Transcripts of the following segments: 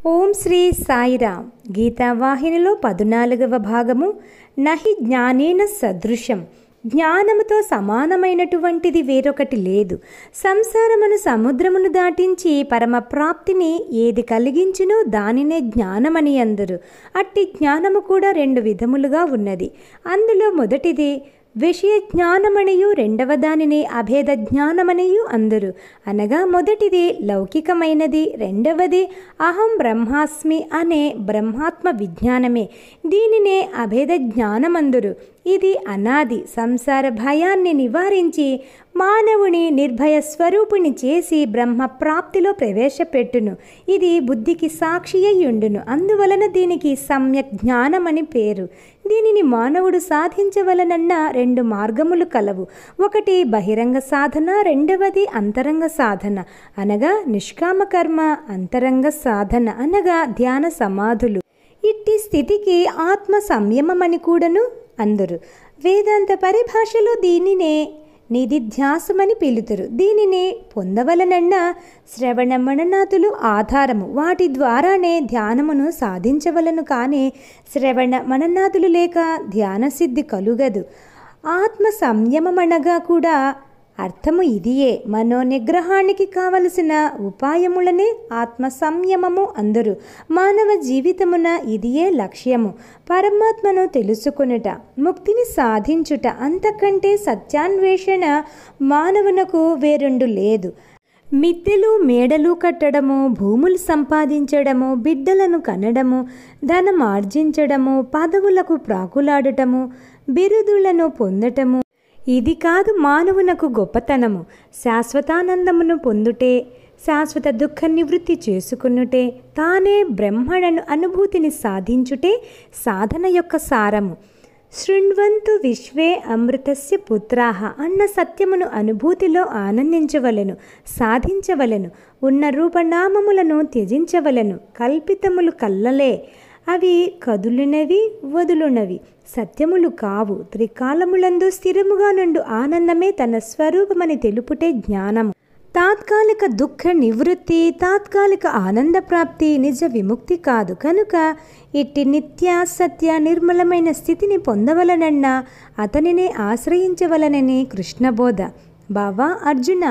ఓం శ్రీ సాయిరామ్ గీతావాహినిలో పద్నాలుగవ భాగము నహి జ్ఞానేన సదృశం జ్ఞానముతో సమానమైనటువంటిది వేరొకటి లేదు సంసారమును సముద్రమును దాటించి పరమ ప్రాప్తిని ఏది కలిగించునో దానినే జ్ఞానమని అందరు అట్టి జ్ఞానము కూడా రెండు విధములుగా ఉన్నది అందులో మొదటిది విషయ జ్ఞానమనియు రెండవ దానిని అభేద జ్ఞానమనియు అందరు అనగా మొదటిది లౌకికమైనది రెండవది అహం బ్రహ్మాస్మి అనే బ్రహ్మాత్మ విజ్ఞానమే దీనినే అభేద జ్ఞానమందురు ఇది అనాది సంసార భయాన్ని నివారించి మానవుని నిర్భయ స్వరూపుని చేసి బ్రహ్మ ప్రాప్తిలో ప్రవేశపెట్టును ఇది బుద్ధికి సాక్షి అయ్యుండును అందువలన దీనికి సమ్యక్ జ్ఞానమని పేరు దీనిని మానవుడు సాధించవలనన్న రెండు మార్గములు కలవు ఒకటి బహిరంగ సాధన రెండవది అంతరంగ సాధన అనగా నిష్కామ కర్మ అంతరంగ సాధన అనగా ధ్యాన సమాధులు ఇట్టి స్థితికి ఆత్మ సంయమమని కూడాను అందరు వేదాంత పరిభాషలో దీనినే నిధిధ్యాసమని పిలుతురు దీనిని పొందవలనన్న శ్రవణ మననాథులు ఆధారము వాటి ద్వారానే ధ్యానమును సాధించవలను కానీ శ్రవణ మననాథులు లేక ధ్యాన సిద్ధి కలుగదు ఆత్మ సంయమమనగా కూడా అర్థము ఇదియే మనో నిగ్రహానికి కావలసిన ఉపాయములనే ఆత్మ సంయమము అందరు మానవ జీవితమున ఇదియే లక్ష్యము పరమాత్మను తెలుసుకొనుట ముక్తిని సాధించుట అంతకంటే సత్యాన్వేషణ మానవునకు వేరెండు లేదు మిద్దెలు మేడలు కట్టడము భూములు సంపాదించడము బిడ్డలను కనడము ధనం ఆర్జించడము పదవులకు ప్రాకులాడటము బిరుదులను పొందటము ఇది కాదు మానవునకు గొప్పతనము శాశ్వతానందమును పొందుటే శాశ్వత దుఃఖ నివృత్తి చేసుకున్నుటే తానే బ్రహ్మణను అనుభూతిని సాధించుటే సాధన యొక్క సారము శృణ్వంతు విశ్వే అమృతస్య పుత్రాహ అన్న సత్యమును అనుభూతిలో ఆనందించవలెను సాధించవలెను ఉన్న రూపనామములను త్యజించవలెను కల్పితములు కల్లలే అవి కదులునవి వదులునవి సత్యములు కావు త్రికాలములందు స్థిరముగా నుండు ఆనందమే తన స్వరూపమని తెలుపుటే జ్ఞానము తాత్కాలిక దుఃఖ నివృత్తి తాత్కాలిక ఆనంద ప్రాప్తి నిజ విముక్తి కాదు కనుక ఇట్టి నిత్య సత్య నిర్మలమైన స్థితిని పొందవలనన్న అతనినే ఆశ్రయించవలనని కృష్ణబోధ బావా అర్జున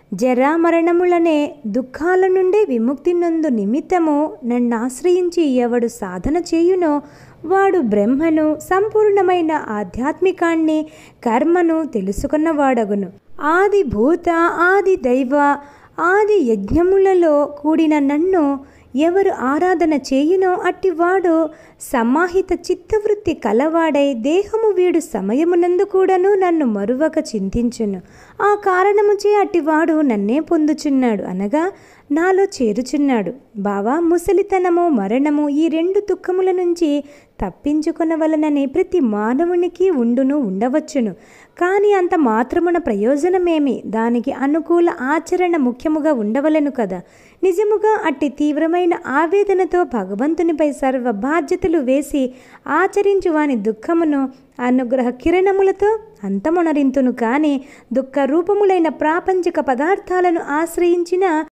జరామరణములనే దుఃఖాల నుండి విముక్తి నందు నిమిత్తము నన్ను ఆశ్రయించి ఎవడు సాధన చేయునో వాడు బ్రహ్మను సంపూర్ణమైన ఆధ్యాత్మికాన్ని కర్మను తెలుసుకున్నవాడగును ఆది భూత ఆది దైవ ఆది యజ్ఞములలో కూడిన నన్ను ఎవరు ఆరాధన చేయునో అట్టివాడు సమాహిత చిత్తవృత్తి కలవాడై దేహము వీడు సమయమునందు కూడాను నన్ను మరువక చింతించును ఆ కారణముచే అట్టివాడు నన్నే పొందుచున్నాడు అనగా నాలో చేరుచున్నాడు బావా ముసలితనము మరణము ఈ రెండు దుఃఖముల నుంచి తప్పించుకొనవలనని ప్రతి మానవునికి ఉండును ఉండవచ్చును కానీ అంత మాత్రమున ప్రయోజనమేమి దానికి అనుకూల ఆచరణ ముఖ్యముగా ఉండవలను కదా నిజముగా అట్టి తీవ్రమైన ఆవేదనతో భగవంతునిపై సర్వ బాధ్యతలు వేసి ఆచరించు వాని దుఃఖమును అనుగ్రహ కిరణములతో అంతమునరింతును కానీ దుఃఖ రూపములైన ప్రాపంచిక పదార్థాలను ఆశ్రయించిన